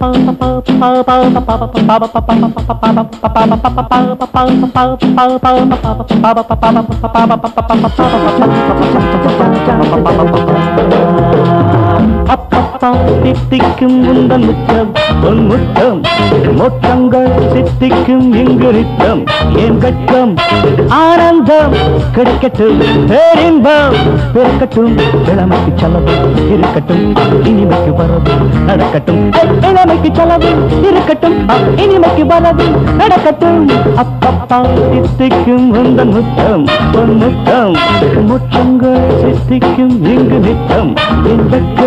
அப்பப்பா தித்திக்கும் உந்தன் முத்தம் பொன் முத்தம் மொத்தங்கள் சித்திக்கும் இங்கு நித்தம் என் கட்டம் ஆனந்தம் கிடைக்கட்டும் பேரின்பம் பிறக்கட்டும் இளமைக்கு செலவு இருக்கட்டும் இனிமைக்கு வரவு நடக்கட்டும் இளமைக்கு செலவு இருக்கட்டும் இனிமைக்கு வரவு நடக்கட்டும் அப்பப்பா சித்திக்கும் உந்தன் முத்தம் பொன் முத்தம் முற்றங்கள் சித்திக்கும் இங்கு நித்தம் என் கட்டம்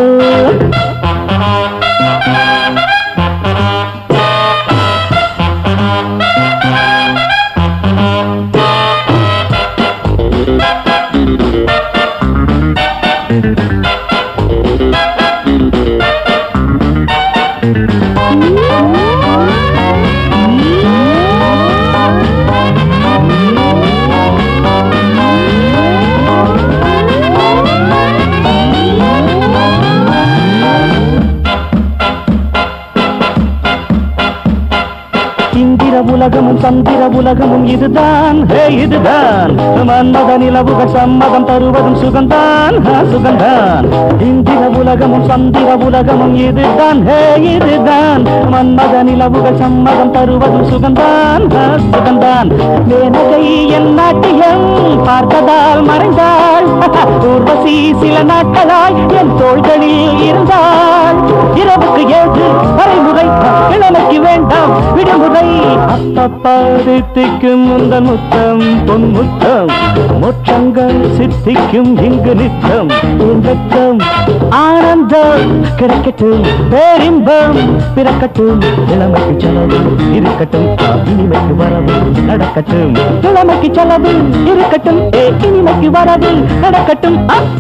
இந்திர உலகமும் சந்திர உலகமும் இதுதான் ஹே இதுதான் மன்மத நிலவுகள் சம்மதம் தருவதும் சுகந்தான் ஹா, சுகந்தான் இந்திர உலகமும் சந்திர உலகமும் இதுதான் ஹே இதுதான் மன்மத நிலவுகள் சம்மதம் தருவதும் சுகந்தான் ஹா, சுகந்தான் மேனகை என் நாட்டியம் பார்த்ததால் மறைந்தாள் ஊர்வசி சில நாட்களாய் என் தோள்களில் இருந்தாள் இரவுக்கு ஏழு வரைமுறை இளமைக்கு வேண்டாம் விடுமுறை அப்பப்பாதித்திக்கும் முந்தன் முத்தம் பொன் முத்தம் மொற்றங்கள் சித்திக்கும் இங்கு நித்தம் இன்பத்தம் ஆனந்தம் கிடைக்கட்டும் பேரின்பம் பிறக்கட்டும் இளமைக்கு செலவு இருக்கட்டும் இனிமைக்கு வரவு நடக்கட்டும் இளமைக்கு செலவு இருக்கட்டும் ஏ இனிமைக்கு வரவு நடக்கட்டும்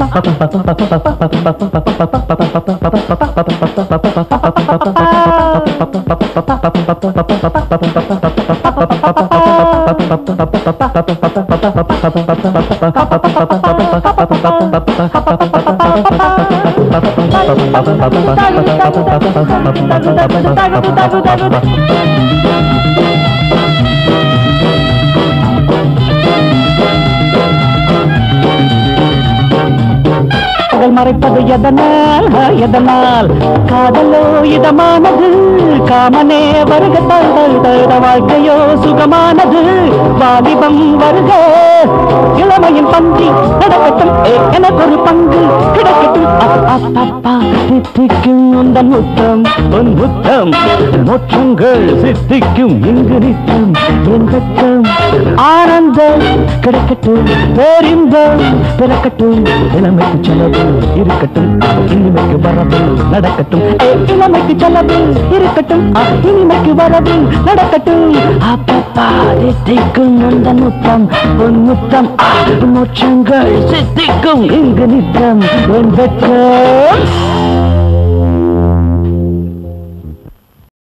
பகல் மறைப்பது எதனால் ஆ, எதனால் காதலோ இதமானது காமனே வருக தழுத தழுத வாழ்க்கையோ சுகமானது வாலிபம் வருக இளமையின் பந்தி நடக்கட்டும் ஏ, எனக்கொரு பங்கு கிடைக்கட்டும் அப், அப், அப்பா சித்திக்கும் உந்தன் முத்தம் உன் முத்தம் மொற்றங்கள் சித்திக்கும் இங்கு நித்தம் என் கட்டம் ஆனந்தம் கிடைக்கட்டும் பேரின்பம் பிறக்கட்டும் இளமைக்கு செலவு இருக்கட்டும் இனிமைக்கு வரவு நடக்கட்டும் ஏ, இளமைக்கு செலவு இருக்கட்டும் இனிமைக்கு வரவு நடக்கட்டும் அப்பப்பா சித்திக்கும் அந்த முத்தம் உன் முத்தம் மோட்சங்கள் சித்திக்கும் இங்கு நித்தம் என் வெட்கம்